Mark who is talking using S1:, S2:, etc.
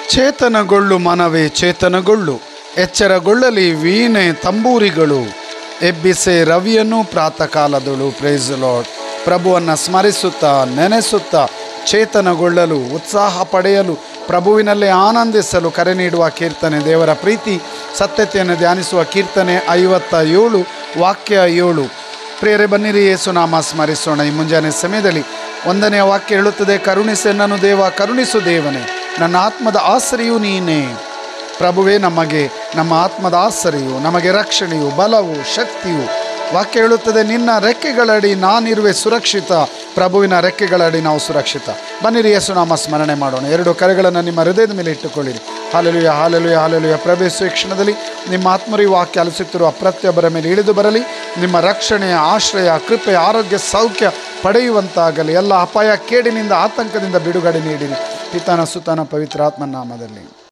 S1: ಚೇತನಗೊಳ್ಳು ಮನವೇ ಚೇತನಗೊಳ್ಳು ಎಚ್ಚರಗೊಳ್ಳಲಿ ವೀಣೆ ತಂಬೂರಿಗಳು ಎಬ್ಬಿಸೆ ರವಿಯನ್ನು ಪ್ರಾತಃಕಾಲದಳು price lord ಪ್ರಭುವನ್ನು ಸ್ಮರಿಸುತ್ತಾ ನೆನೆಸುತ್ತಾ ಚೇತನಗೊಳ್ಳಲು ಉತ್ಸಾಹ ಪಡೆಯಲು ಪ್ರಭುವಿನಲ್ಲಿ ಆನಂದಿಸಲು ಕರೆ ನೀಡುವ ಕೀರ್ತನೆ ದೇವರ ಪ್ರೀತಿ ಸತ್ಯತೆಯನ್ನು ಧ್ಯಾನಿಸುವ ಕೀರ್ತನೆ ಐವತ್ತ ಏಳು ವಾಕ್ಯ ಏಳು ಪ್ರಿಯರೇ ಬನ್ನಿರಿ ಯೇಸುನಾಮ ಸ್ಮರಿಸೋಣ ಈ ಮುಂಜಾನೆ ಸಮಯದಲ್ಲಿ ಒಂದನೆಯ ವಾಕ್ಯ ಹೇಳುತ್ತದೆ ಕರುಣಿಸೆನ್ನನು ದೇವ ಕರುಣಿಸು ದೇವನೇ ನನ್ನ ಆತ್ಮದ ಆಸರೆಯು ನೀನೇ ಪ್ರಭುವೇ ನಮಗೆ ನಮ್ಮ ಆತ್ಮದ ಆಸರೆಯು ನಮಗೆ ರಕ್ಷಣೆಯು ಬಲವು ಶಕ್ತಿಯು ವಾಕ್ಯ ಹೇಳುತ್ತದೆ ನಿನ್ನ ರೆಕ್ಕೆಗಳಡಿ ನಾನಿರುವೆ ಸುರಕ್ಷಿತ ಪ್ರಭುವಿನ ರೆಕ್ಕೆಗಳಡಿ ನಾವು ಸುರಕ್ಷಿತ ಬನ್ನಿರಿ ಯೇಸುನಾಮ ಸ್ಮರಣೆ ಮಾಡೋಣ ಎರಡು ಕರೆಗಳನ್ನು ನಿಮ್ಮ ಹೃದಯದ ಮೇಲೆ ಇಟ್ಟುಕೊಳ್ಳಿರಿ ಹಾಲೆಲುಯ ಹಾಲೆಲುಯ ಹಾಲೆಲುಯ ಪ್ರವೇಶ ಕ್ಷಣದಲ್ಲಿ ನಿಮ್ಮ ಆತ್ಮರಿ ವಾಕ್ಯ ಅಲಿಸುತ್ತಿರುವ ಪ್ರತಿಯೊಬ್ಬರ ಮೇಲೆ ಇಳಿದು ಬರಲಿ ನಿಮ್ಮ ರಕ್ಷಣೆಯ ಆಶ್ರಯ ಕೃಪೆ ಆರೋಗ್ಯ ಸೌಖ್ಯ ಪಡೆಯುವಂತಾಗಲಿ ಎಲ್ಲ ಅಪಾಯ ಕೇಡಿನಿಂದ ಆತಂಕದಿಂದ ಬಿಡುಗಡೆ ನೀಡಿರಿ ಪಿತನ ಸುತನ ಪವಿತ್ರಾತ್ಮ ನಾಮದಲ್ಲಿ